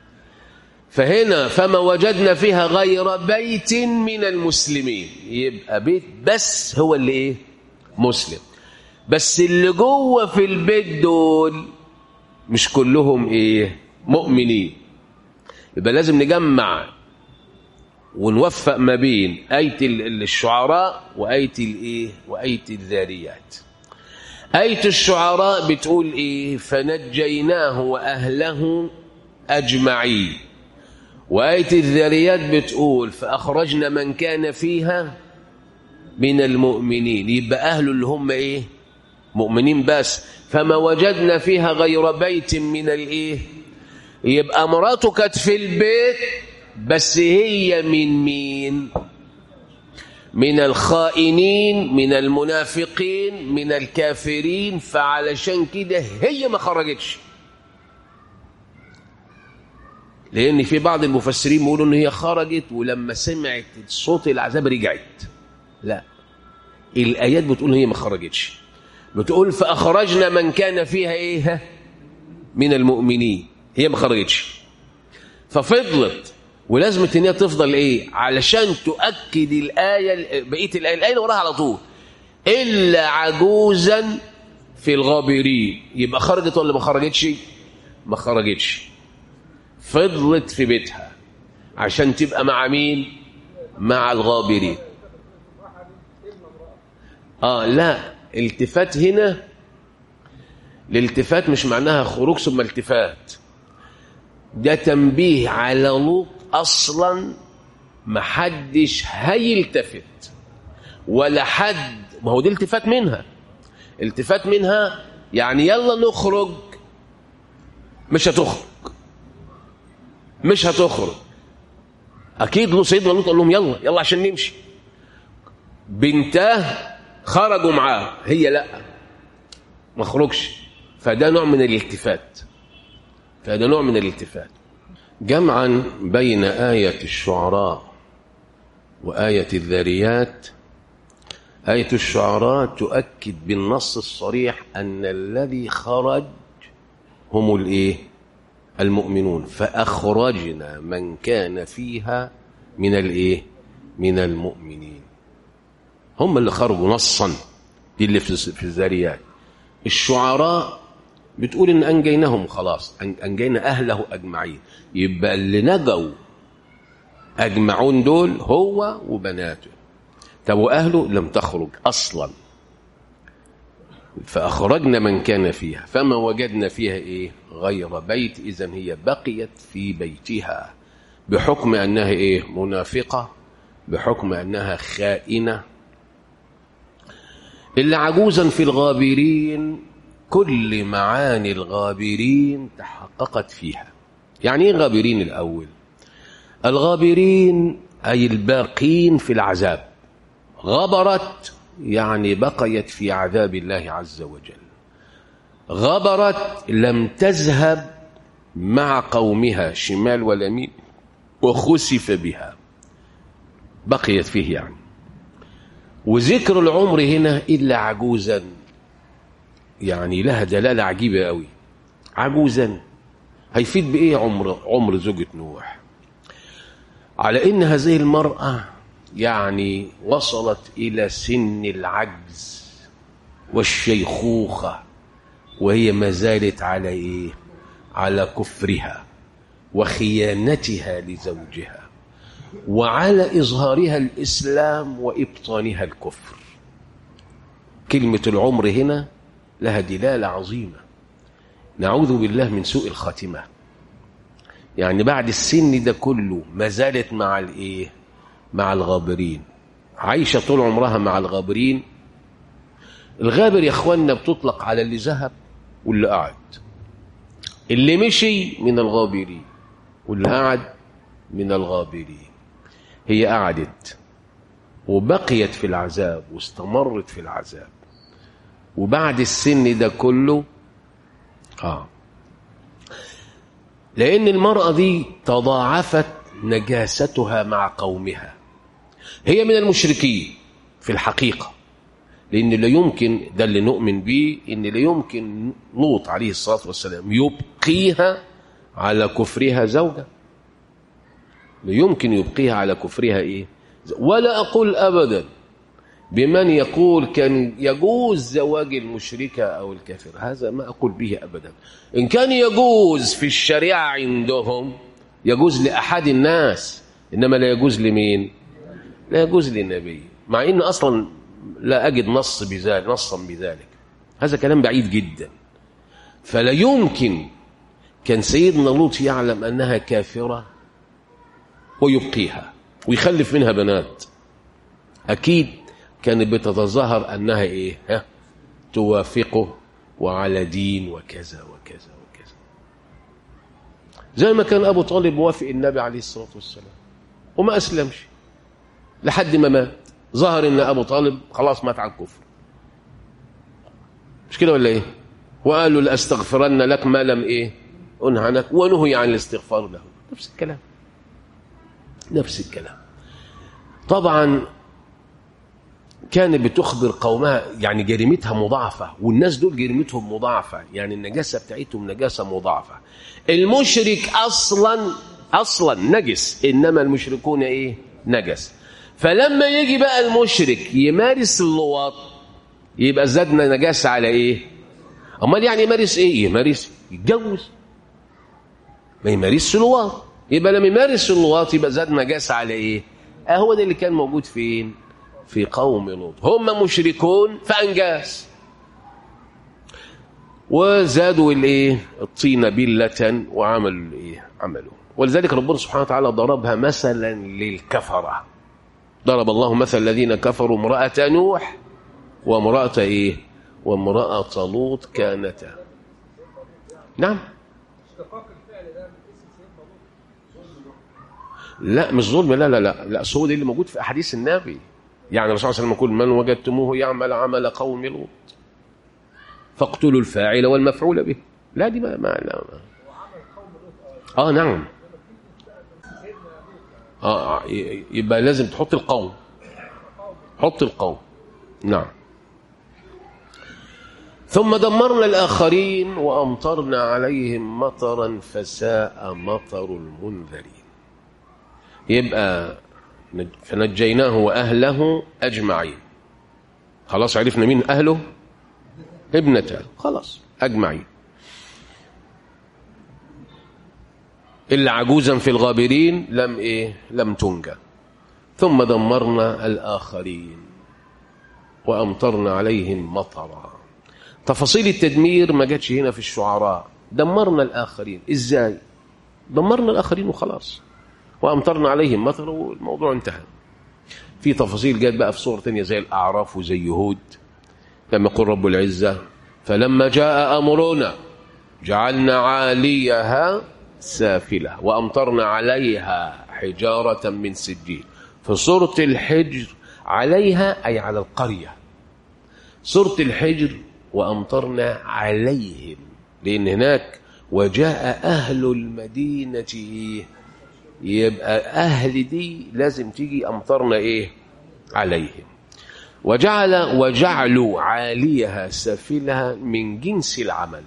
فهنا فما وجدنا فيها غير بيت من المسلمين يبقى بيت بس هو اللي ايه مسلم بس اللي جوه في البيت دول مش كلهم ايه مؤمنين يبقى لازم نجمع ونوفق ما بين آية الشعراء وآية الإيه؟ وآية الذاريات. آية الشعراء بتقول إيه؟ فنجيناه وأهله أجمعين. وآية الذاريات بتقول فأخرجنا من كان فيها من المؤمنين يبقى أهله اللي هم إيه؟ مؤمنين بس فما وجدنا فيها غير بيت من الإيه؟ يبقى مراته كانت في البيت بس هي من مين من الخائنين من المنافقين من الكافرين فعلشان كده هي ما خرجتش لان في بعض المفسرين بيقولوا ان هي خرجت ولما سمعت صوت العذاب رجعت لا الايات بتقول هي ما خرجتش بتقول فاخرجنا من كان فيها ايه من المؤمنين هي ما خرجتش ففضلت ولازم ان هي تفضل ايه علشان تؤكد الايه بقيه الايه الايه اللي وراها على طول إلا عجوزا في الغابرين يبقى خرجت ولا ما خرجتش ما خرجتش فضلت في بيتها عشان تبقى مع مين مع الغابرين اه لا التفات هنا الالتفات مش معناها خروج ثم التفات ده تنبيه على لوط اصلا محدش هيلتفت ولا حد ما هو دي التفات منها التفات منها يعني يلا نخرج مش هتخرج مش هتخرج اكيد له سيدنا لوط قال لهم يلا يلا عشان نمشي بنتاه خرجوا معاه هي لا ما خرجش فده نوع من الالتفات فده نوع من الالتفات جمعا بين آية الشعراء وآية الذاريات آية الشعراء تؤكد بالنص الصريح أن الذي خرج هم الإيه؟ المؤمنون فأخرجنا من كان فيها من الإيه؟ من المؤمنين هم اللي خرجوا نصا دي اللي في الذاريات الشعراء بتقول ان انجيناهم خلاص انجينا اهله اجمعين يبقى اللي نجوا اجمعون دول هو وبناته طب واهله لم تخرج اصلا فاخرجنا من كان فيها فما وجدنا فيها ايه غير بيت اذا هي بقيت في بيتها بحكم انها ايه منافقه بحكم انها خائنه إلا عجوزا في الغابرين كل معاني الغابرين تحققت فيها يعني ايه غابرين الأول الغابرين أي الباقين في العذاب غبرت يعني بقيت في عذاب الله عز وجل غبرت لم تذهب مع قومها شمال ولا يمين وخسف بها بقيت فيه يعني وذكر العمر هنا إلا عجوزا يعني لها دلالة عجيبة قوي عجوزا هيفيد بإيه عمر عمر زوجة نوح على إن هذه المرأة يعني وصلت إلى سن العجز والشيخوخة وهي ما زالت على إيه على كفرها وخيانتها لزوجها وعلى إظهارها الإسلام وإبطانها الكفر كلمة العمر هنا لها دلالة عظيمة نعوذ بالله من سوء الخاتمة يعني بعد السن ده كله ما زالت مع الإيه مع الغابرين عايشة طول عمرها مع الغابرين الغابر يا اخوانا بتطلق على اللي ذهب واللي قعد اللي مشي من الغابرين واللي قعد من الغابرين هي قعدت وبقيت في العذاب واستمرت في العذاب وبعد السن ده كله اه لأن المرأة دي تضاعفت نجاستها قومها قومها هي من المشركين في الحقيقة لأن لا يمكن ده اللي نؤمن به إن لا يمكن لوط عليه الصلاة والسلام يبقيها على كفرها زوجة لا يمكن يبقيها على كفرها إيه ولا أقول أبدا بمن يقول كان يجوز زواج المشركة أو الكافر هذا ما أقول به أبدا إن كان يجوز في الشريعة عندهم يجوز لأحد الناس إنما لا يجوز لمين لا يجوز للنبي مع إن أصلا لا أجد نص بذلك نصا بذلك هذا كلام بعيد جدا فلا يمكن كان سيدنا لوط يعلم أنها كافرة ويبقيها ويخلف منها بنات أكيد كانت بتتظاهر أنها إيه ها توافقه وعلى دين وكذا وكذا وكذا زي ما كان أبو طالب موافق النبي عليه الصلاة والسلام وما أسلمش لحد ما مات ظهر ان ابو طالب خلاص مات على الكفر مش كده ولا ايه وقالوا لاستغفرن لك ما لم ايه انهى عنك ونهي عن الاستغفار له نفس الكلام نفس الكلام طبعا كانت بتخبر قومها يعني جريمتها مضاعفة والناس دول جريمتهم مضاعفة يعني النجاسة بتاعتهم نجاسة مضاعفة المشرك أصلا أصلا نجس إنما المشركون إيه نجس فلما يجي بقى المشرك يمارس اللواط يبقى زادنا نجاسة على ايه امال يعني يمارس ايه يمارس يتجوز ما يمارسش اللواط يبقى لما يمارس اللواط يبقى زاد نجاسة على ايه اه هو ده اللي كان موجود فين في قوم لوط هم مشركون فانجاز وزادوا الايه الطين بلة وعملوا الايه عملوا ولذلك ربنا سبحانه وتعالى ضربها مثلا للكفرة ضرب الله مثل الذين كفروا امرأة نوح وامرأة ايه وامرأة لوط كانتا نعم لا مش ظلم لا لا لا لا هو ده اللي موجود في احاديث النبي يعني الرسول صلى الله عليه وسلم يقول من وجدتموه يعمل عمل قوم لوط فاقتلوا الفاعل والمفعول به لا دي ما, ما لا ما. اه نعم اه يبقى لازم تحط القوم حط القوم نعم ثم دمرنا الآخرين وأمطرنا عليهم مطرا فساء مطر المنذرين يبقى فنجيناه وأهله أجمعين خلاص عرفنا مين أهله ابنته خلاص أجمعين إلا عجوزا في الغابرين لم إيه لم تنجى ثم دمرنا الآخرين وأمطرنا عليهم مطرا تفاصيل التدمير ما جاتش هنا في الشعراء دمرنا الآخرين إزاي دمرنا الآخرين وخلاص وأمطرنا عليهم مطر والموضوع انتهى في تفاصيل جات بقى في صور تانية زي الأعراف وزي يهود لما يقول رب العزة فلما جاء أمرنا جعلنا عاليها سافلة وأمطرنا عليها حجارة من سجيل في سورة الحجر عليها أي على القرية سورة الحجر وأمطرنا عليهم لأن هناك وجاء أهل المدينة إيه يبقى أهل دي لازم تيجي أمطرنا إيه عليهم وجعل وجعلوا عاليها سافلها من جنس العمل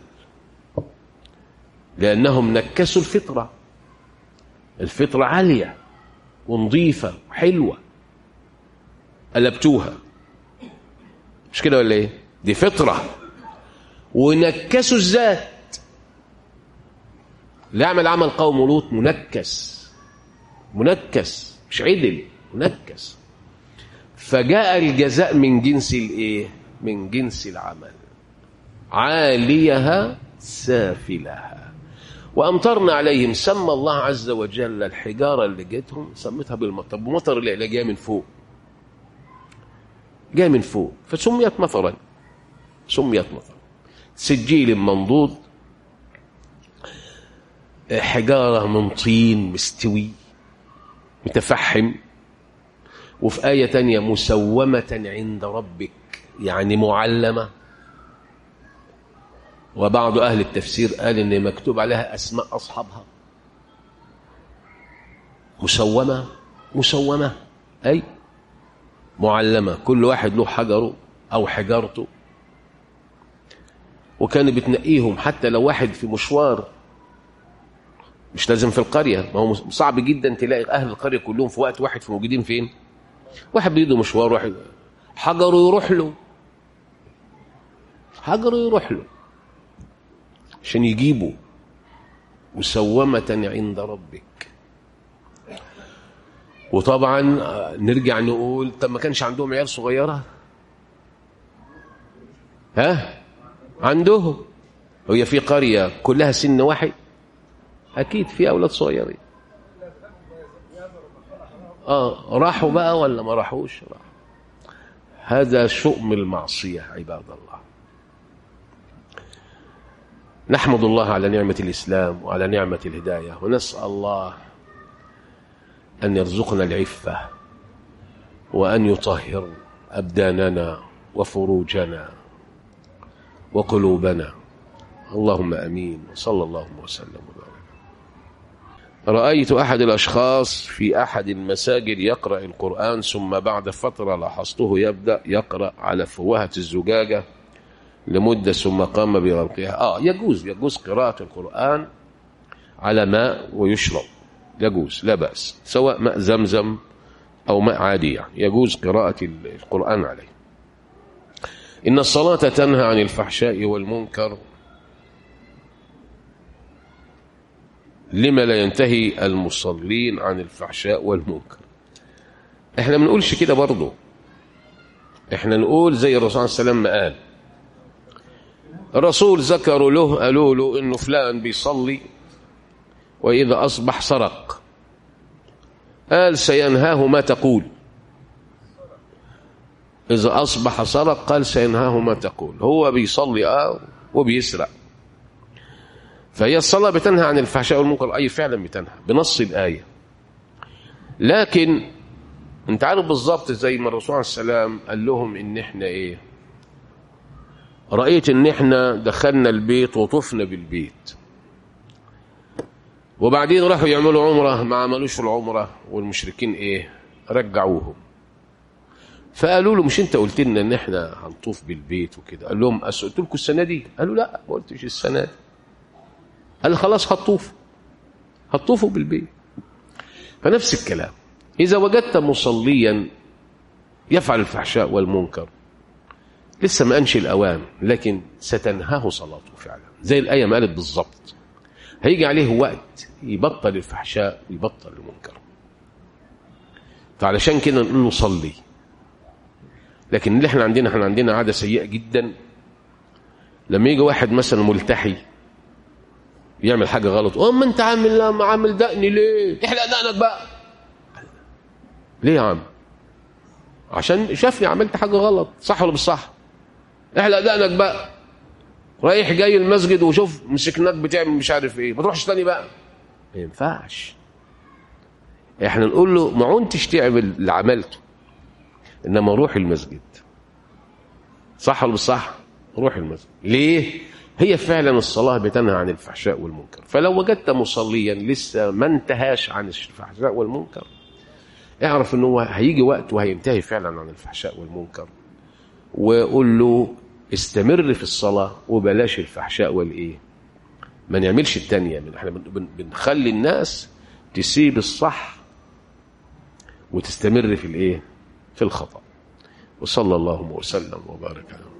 لأنهم نكسوا الفطرة الفطرة عالية ونظيفة وحلوة قلبتوها مش كده ولا ايه دي فطرة ونكسوا الذات لا يعمل عمل قوم لوط منكس منكس مش عدل منكس فجاء الجزاء من جنس الايه من جنس العمل عاليها سافلها وامطرنا عليهم سمى الله عز وجل الحجاره اللي جتهم سمتها بالمطر بمطر اللي جايه من فوق جاء من فوق فسميت مطرا سميت مطرا سجيل منضود حجارة من طين مستوي متفحم وفي آية تانية مسومة عند ربك يعني معلمة وبعض أهل التفسير قال إن مكتوب عليها أسماء أصحابها مسومة مسومة أي معلمة كل واحد له حجره أو حجارته وكان بتنقيهم حتى لو واحد في مشوار مش لازم في القرية ما هو صعب جدا تلاقي أهل القرية كلهم في وقت واحد في موجودين فين واحد بيده مشوار واحد حجره يروح له حجره يروح له عشان يجيبه مسومة عند ربك وطبعا نرجع نقول طب ما كانش عندهم عيال صغيرة ها عندهم هي في قرية كلها سن واحد أكيد في أولاد صغيرين آه راحوا بقى ولا ما راحوش راحوا هذا شؤم المعصية عباد الله نحمد الله على نعمة الإسلام وعلى نعمة الهداية ونسأل الله أن يرزقنا العفة وأن يطهر أبداننا وفروجنا وقلوبنا اللهم أمين صلى الله وسلم وبارك رأيت أحد الأشخاص في أحد المساجد يقرأ القرآن ثم بعد فترة لاحظته يبدأ يقرأ على فوهة الزجاجة لمدة ثم قام بغلقها آه يجوز يجوز قراءة القرآن على ماء ويشرب يجوز لا بأس سواء ماء زمزم أو ماء عادي يعني يجوز قراءة القرآن عليه إن الصلاة تنهى عن الفحشاء والمنكر لما لا ينتهي المصلين عن الفحشاء والمنكر احنا ما بنقولش كده برضه احنا نقول زي الرسول صلى الله عليه وسلم ما قال الرسول ذكروا له قالوا له انه فلان بيصلي واذا اصبح سرق قال سينهاه ما تقول اذا اصبح سرق قال سينهاه ما تقول هو بيصلي اه وبيسرق فهي الصلاه بتنهى عن الفحشاء والمنكر اي فعلا بتنهى بنص الايه لكن انت عارف بالظبط زي ما الرسول عليه السلام قال لهم ان احنا ايه رأيت ان احنا دخلنا البيت وطفنا بالبيت وبعدين راحوا يعملوا عمرة ما عملوش العمرة والمشركين ايه رجعوهم فقالوا له مش انت قلت لنا ان احنا هنطوف بالبيت وكده قال لهم قلت لكم السنة دي قالوا لا ما قلتش السنة دي قال خلاص هتطوفوا هتطوفوا بالبيت فنفس الكلام إذا وجدت مصليا يفعل الفحشاء والمنكر لسه ما أنشي الأوان لكن ستنهاه صلاته فعلا زي الآية ما قالت بالظبط هيجي عليه وقت يبطل الفحشاء ويبطل المنكر فعلشان كده نقول له صلي لكن اللي احنا عندنا احنا عندنا عادة سيئة جدا لما يجي واحد مثلا ملتحي يعمل حاجة غلط اما انت عامل عامل دقني ليه احلق دقنك بقى ليه يا عم عشان شافني عملت حاجة غلط صح ولا مش صح احلق دقنك بقى رايح جاي المسجد وشوف مسكناك بتعمل مش عارف ايه ما تروحش تاني بقى ما ينفعش احنا نقول له ما عنتش تعمل اللي عملته انما روح المسجد صح ولا مش صح روح المسجد ليه هي فعلا الصلاة بتنهى عن الفحشاء والمنكر فلو وجدت مصليا لسه ما انتهاش عن الفحشاء والمنكر اعرف ان هو هيجي وقت وهينتهي فعلا عن الفحشاء والمنكر وقول له استمر في الصلاة وبلاش الفحشاء والايه ما نعملش التانية من احنا بنخلي الناس تسيب الصح وتستمر في الايه في الخطأ وصلى الله وسلم وبارك على